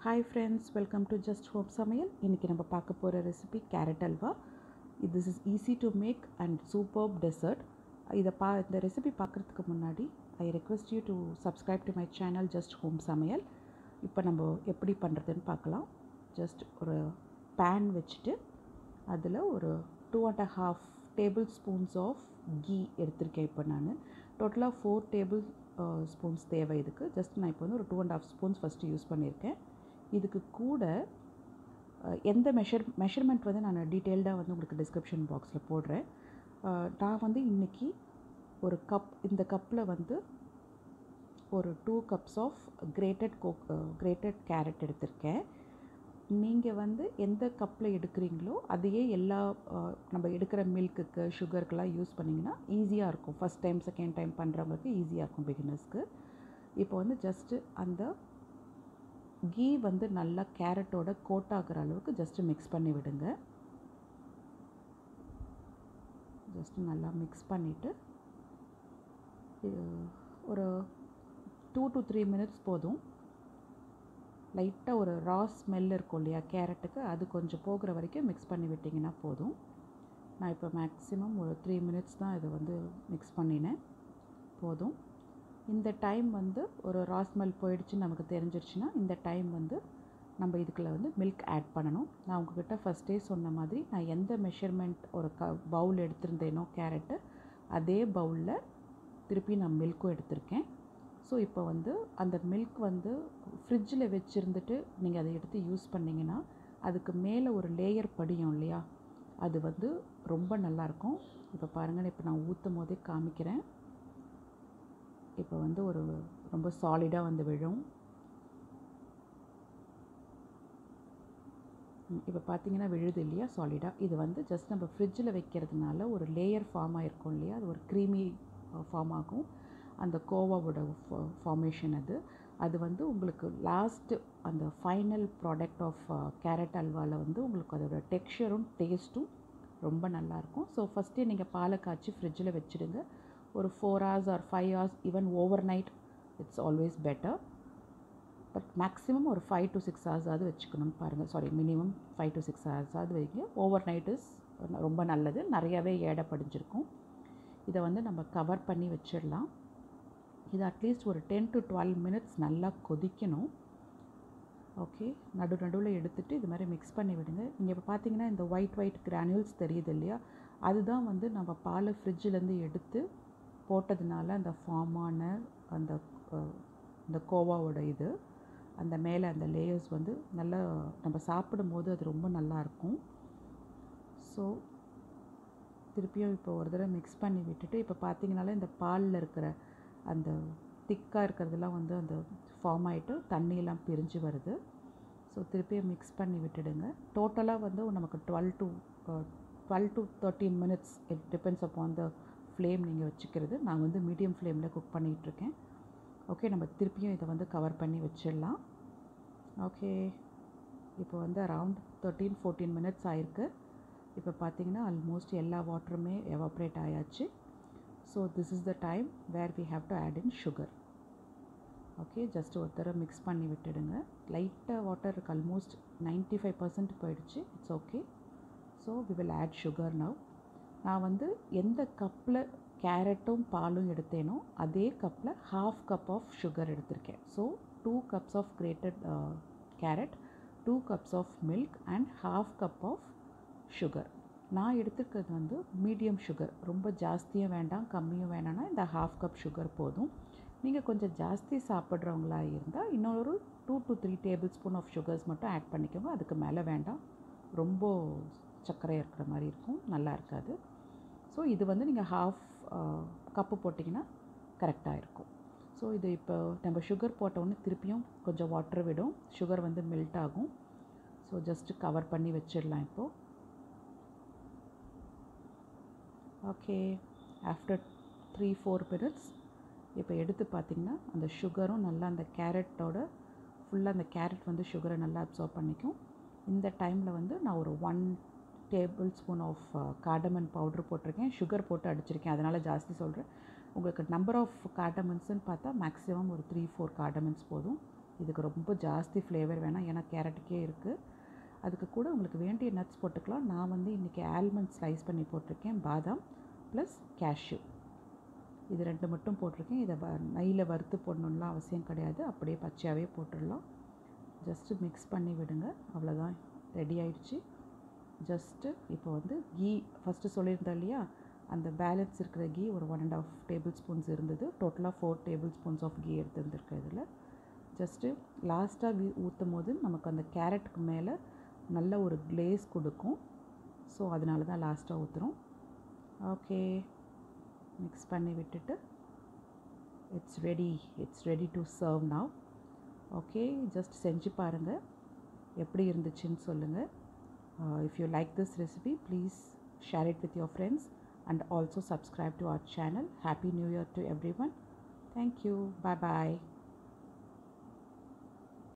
hi friends welcome to just home சமையல் இன்றைக்கி நம்ம பார்க்க போகிற recipe carrot halwa this is easy to make and super dessert இதை பா இந்த ரெசிபி பார்க்குறதுக்கு முன்னாடி I request you to subscribe to my channel just home சமையல் இப்போ நம்ம எப்படி பண்ணுறதுன்னு பார்க்கலாம் ஜஸ்ட் ஒரு பேன் வச்சுட்டு அதில் ஒரு two and half tablespoons of ghee எடுத்திருக்கேன் இப்போ நான் டோட்டலாக ஃபோர் டேபிள் ஸ்பூன்ஸ் தேவை இதுக்கு ஜஸ்ட் நான் இப்போ வந்து ஒரு two and half spoons first use பண்ணியிருக்கேன் இதுக்கு கூட அஹ், எந்த மெஷர் மெஷர்மெண்ட் வந்து நான் டீட்டெயில்டாக வந்து உங்களுக்கு டிஸ்கிரிப்ஷன் பாக்ஸில் போடுறேன் அஹ், நான் வந்து இன்றைக்கி ஒரு கப் இந்த கப்பில் வந்து ஒரு two cups of grated coke grated carrot எடுத்திருக்கேன் நீங்கள் வந்து எந்த கப்பில் எடுக்கிறீங்களோ அதையே எல்லா அஹ், நம்ம எடுக்கிற மில்க்குக்கு சுகருக்கெல்லாம் யூஸ் பண்ணிங்கன்னா ஈஸியாக இருக்கும் ஃபஸ்ட் டைம் செகண்ட் டைம் பண்ணுறவங்களுக்கு ஈஸியாக இருக்கும் பிகினர்ஸ்க்கு இப்போ வந்து ஜஸ்ட்டு அந்த கீ வந்து நல்லா கேரட்டோட கோட் ஆகுற அளவுக்கு ஜஸ்ட்டு மிக்ஸ் பண்ணி விடுங்க ஜஸ்ட்டு நல்லா மிக்ஸ் பண்ணிவிட்டு ஒரு டூ டு த்ரீ மினிட்ஸ் போதும் லைட்டாக ஒரு ரா ஸ்மெல் இருக்கும் இல்லையா கேரட்டுக்கு அது கொஞ்சம் போகிற வரைக்கும் மிக்ஸ் பண்ணி விட்டிங்கன்னா போதும் நான் இப்போ மேக்ஸிமம் ஒரு த்ரீ மினிட்ஸ் தான் இதை வந்து மிக்ஸ் பண்ணினேன் போதும் இந்த டைம் வந்து ஒரு ரா ஸ்மெல் போயிடுச்சுன்னு நமக்கு தெரிஞ்சிருச்சுன்னா இந்த டைம் வந்து நம்ம இதுக்குள்ள வந்து மில்க் ஆட் பண்ணணும் நான் உங்ககிட்ட ஃபஸ்ட்டே சொன்ன மாதிரி நான் எந்த மெஷர்மெண்ட் ஒரு க பவுல் எடுத்திருந்தேனோ கேரட்டு அதே பவுலில் திருப்பி நான் மில்க்கும் எடுத்திருக்கேன் ஸோ இப்போ வந்து அந்த மில்க் வந்து ஃப்ரிட்ஜில் வச்சுருந்துட்டு நீங்கள் அதை எடுத்து யூஸ் பண்ணிங்கன்னா அதுக்கு மேலே ஒரு லேயர் படியும் இல்லையா அது வந்து ரொம்ப நல்லாயிருக்கும் இப்போ பாருங்கள் இப்போ நான் ஊற்றும் போதே காமிக்கிறேன் இப்போ வந்து ஒரு ரொம்ப சாலிடாக வந்து விழும் இப்போ பார்த்தீங்கன்னா விழுது இல்லையா சாலிடாக இது வந்து ஜஸ்ட் நம்ம ஃப்ரிட்ஜில் வைக்கிறதுனால ஒரு லேயர் ஃபார்ம் ஆகிருக்கும் இல்லையா அது ஒரு க்ரீமி ஃபார்ம் ஆகும் அந்த கோவாவோட ஃபார்மேஷன் அது அது வந்து உங்களுக்கு லாஸ்ட்டு அந்த ஃபைனல் ப்ராடக்ட் ஆஃப் கேரட் அல்வாவில் வந்து உங்களுக்கு அதோட டெக்ஸ்சரும் டேஸ்ட்டும் ரொம்ப நல்லாயிருக்கும் ஸோ ஃபஸ்ட்டே நீங்கள் பாலை காய்ச்சி ஃப்ரிட்ஜில் வச்சுடுங்க ஒரு four hours or five hours even overnight it's always better but maximum ஒரு ஃபைவ் டு சிக்ஸ் ஹவர்ஸாவது வச்சுக்கணும்னு பாருங்கள் sorry minimum five to six ஹவர்ஸாவது வைங்க ஓவர் நைட் இஸ் ரொம்ப நல்லது நிறையாவே ஏடை படிஞ்சிருக்கும் இதை வந்து நம்ம கவர் பண்ணி வச்சிடலாம் இது அட்லீஸ்ட் ஒரு டென் டு டுவெல் மினிட்ஸ் நல்லா கொதிக்கணும் ஓகே நடு நடுவில் எடுத்துகிட்டு இது மாதிரி மிக்ஸ் பண்ணி விடுங்க நீங்கள் இப்போ பார்த்தீங்கன்னா இந்த ஒயிட் ஒயிட் கிரானியூல்ஸ் தெரியுது இல்லையா அதுதான் வந்து நம்ம பாலை ஃப்ரிட்ஜிலேருந்து எடுத்து போட்டதுனால அந்த ஃபார்மான அந்த அஹ், இந்த கோவாவோட இது அந்த மேலே அந்த லேயர்ஸ் வந்து நல்லா நம்ம சாப்பிடும்போது அது ரொம்ப நல்லாயிருக்கும் ஸோ திருப்பியும் இப்போ ஒரு தடவை மிக்ஸ் பண்ணி விட்டுட்டு இப்போ பார்த்தீங்கனாலே இந்த பாலில் இருக்கிற அந்த திக்காக இருக்கிறதெல்லாம் வந்து அந்த ஃபார்ம் ஆகிட்டு தண்ணியெல்லாம் பிரிஞ்சு வருது ஸோ திருப்பியும் மிக்ஸ் பண்ணி விட்டுடுங்க டோட்டலாக வந்து நமக்கு twelve to twelve to thirteen minutes it depends upon the flame நீங்கள் வச்சுக்கிறது நான் வந்து மீடியம் ஃப்ளேமில் குக் பண்ணிகிட்ருக்கேன் ஓகே நம்ம திருப்பியும் இதை வந்து கவர் பண்ணி வச்சிடலாம் ஓகே இப்போ வந்து அரவுண்ட் தேர்ட்டீன் ஃபோர்டீன் மினிட்ஸ் ஆயிருக்கு இப்போ பார்த்தீங்கன்னா ஆல்மோஸ்ட் எல்லா வாட்டருமே எவாப்ரேட் ஆயாச்சு so this is the time where we have to add in sugar okay just ஒரு தடவை மிக்ஸ் பண்ணி விட்டுடுங்க லைட்டாக வாட்டர் இருக்கு ஆல்மோஸ்ட் நைன்ட்டி ஃபைவ் பர்சன்ட் போயிடுச்சு it's okay so we will add sugar now நான் வந்து எந்த கப்பில் கேரட்டும் பாலும் எடுத்தேனோ அதே கப்பில் ஹாஃப் கப் ஆஃப் சுகர் எடுத்திருக்கேன் so two cups of grated carrot two cups of milk and half cup of sugar நான் எடுத்துருக்கிறது வந்து மீடியம் சுகர் ரொம்ப ஜாஸ்தியும் வேண்டாம் கம்மியும் வேணாம்னா இந்த ஹாஃப் கப் சுகர் போதும் நீங்கள் கொஞ்சம் ஜாஸ்தி சாப்பிட்றவங்களா இருந்தால் இன்னொரு two to three tablespoon of sugars மட்டும் ஆட் பண்ணிக்கோங்க அதுக்கு மேலே வேண்டாம் ரொம்ப சர்க்கரை இருக்கிற மாதிரி இருக்கும் நல்லா இருக்காது ஸோ இது வந்து நீங்கள் ஹாஃப் கப்பு போட்டிங்கன்னா கரெக்டாக இருக்கும் ஸோ இது இப்போ நம்ம சுகர் போட்டோன்னே திருப்பியும் கொஞ்சம் வாட்டர் விடும் சுகர் வந்து மெல்ட் ஆகும் ஸோ ஜஸ்ட்டு கவர் பண்ணி வச்சிடலாம் இப்போது okay after three four minutes இப்போ எடுத்து பார்த்திங்கன்னா அந்த சுகரும் நல்லா அந்த கேரட்டோட ஃபுல்லாக அந்த கேரட் வந்து சுகரை நல்லா அப்சர்வ் பண்ணிக்கும் இந்த டைமில் வந்து நான் ஒரு one tablespoon of cardamom powder போட்டிருக்கேன் சுகர் போட்டு அடிச்சிருக்கேன் அதனால் ஜாஸ்தி சொல்கிறேன் உங்களுக்கு நம்பர் ஆஃப் கார்டமன்ஸ்னு பார்த்தா மேக்ஸிமம் ஒரு த்ரீ ஃபோர் கார்டமன்ஸ் போதும் இதுக்கு ரொம்ப ஜாஸ்தி ஃப்ளேவர் வேணாம் ஏன்னா கேரட்டுக்கே இருக்குது அதுக்கு கூட உங்களுக்கு வேண்டிய நட்ஸ் போட்டுக்கலாம் நான் வந்து இன்றைக்கி ஆல்மண்ட் ஸ்லைஸ் பண்ணி போட்டிருக்கேன் பாதாம் ப்ளஸ் கேஷ்யூ இது ரெண்டு மட்டும் போட்டிருக்கேன் இதை வ நெய்யில் வறுத்து போடணும்லாம் அவசியம் கிடையாது அப்படியே பச்சையாகவே போட்டுடலாம் ஜஸ்ட்டு மிக்ஸ் பண்ணி விடுங்க அவ்வளோதான் ரெடி ஆயிடுச்சு ஜஸ்ட்டு இப்போ வந்து கீ ஃபஸ்ட்டு சொல்லியிருந்தேன் இல்லையா அந்த பேலன்ஸ் இருக்கிற கீ ஒரு one and half tablespoons இருந்தது டோட்டலாக four tablespoons of ghee எடுத்துருந்துருக்கேன் இதில் ஜஸ்ட்டு லாஸ்ட்டாக வீ ஊற்றும் போது நமக்கு அந்த கேரட்டுக்கு மேலே நல்ல ஒரு கிளேஸ் கொடுக்கும் ஸோ அதனால தான் லாஸ்ட்டாக ஊற்றுறோம் ஓகே மிக்ஸ் பண்ணி விட்டுட்டு it's ready it's ready to serve now okay just செஞ்சு பாருங்கள் எப்படி இருந்துச்சுன்னு சொல்லுங்கள் if you like this recipe please share it with your friends and also subscribe to our channel happy new year to everyone thank you bye bye